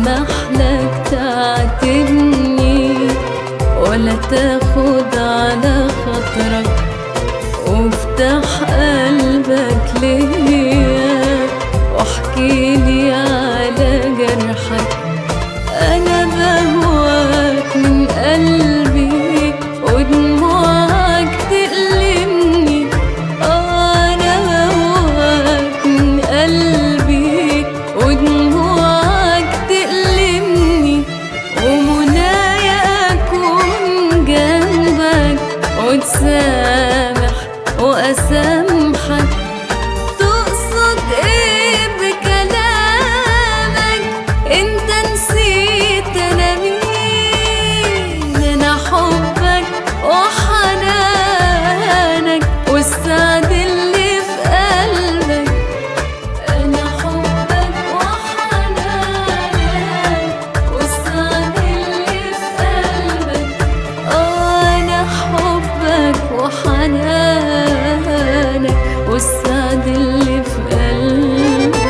يسمح لك تعاتبني ولا تاخد على خاطرك وافتح قلبك ليا واحكيلي على جرحك انا بهواك من قلبي ودموعك تألمني آه انا بهواك من قلبي ودموعك تألمني ومنايا اكون جنبك وتسامح واسامحك تقصد ايه بكلامك انت نسيت انا مين انا حبك وحنانك والسعد اللي في قلبك انا حبك وحنانك والسعد اللي في قلبك انا حبك وحنانك والسعد اللي في قلبك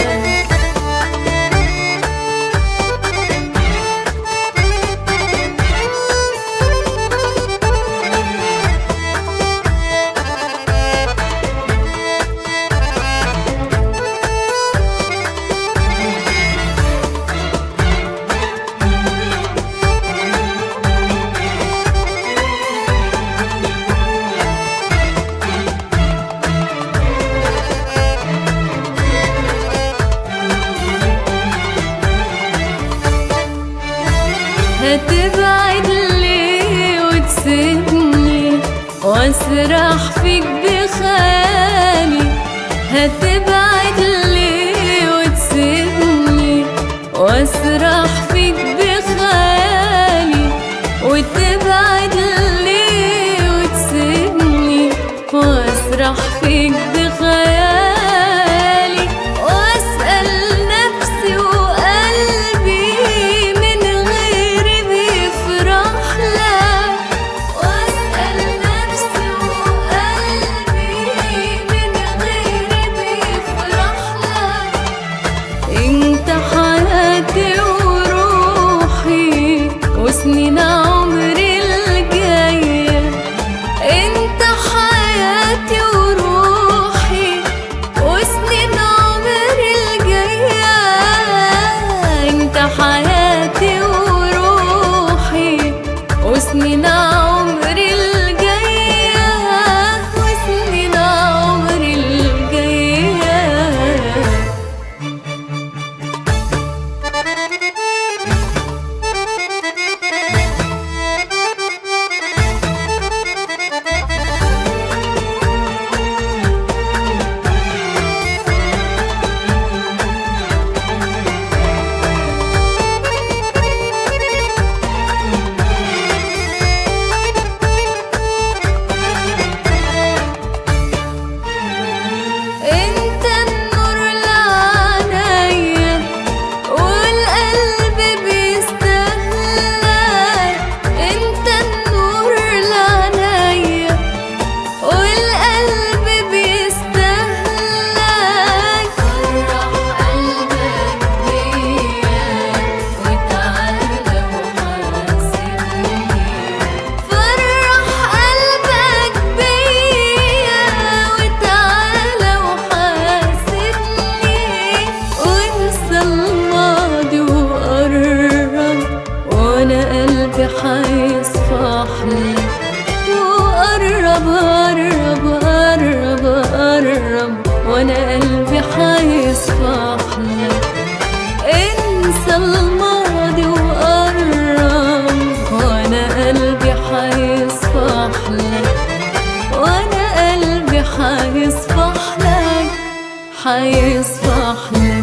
هتبعد ليه وتسيبني واسرح فيك بخيالي هتبعد ليه وتسيبني واسرح فيك بخيالي وتبعد ليه وتسيبني واسرح فيك بخيالي واسأل نفسي وقلبي من غيري بيفرح لك واسأل نفسي وقلبي من غيري بيفرح لك انت حياتي وروحي وسنين عمري الجاية انت حياتي وروحي وسنين عمري الجاية انت حياتي وروحي وسنين عمري الجاية وسنين عمري الجاية انت النور لعنايا والقلب بيستهلاك انت النور لعنايا والقلب بيستهلاك فرح قلبك بيا وتعالى وحاسبني فرح قلبك بيا وتعالى وحاسبني وانسى الماضي وقرب وانا قلبي حيصفح لك وقرب قرب قرب قرب وانا قلبي حيصفح لك انسى الماضي وقرب وانا قلبي حيصفح لك وانا قلبي حيصفح لك حيصفح لك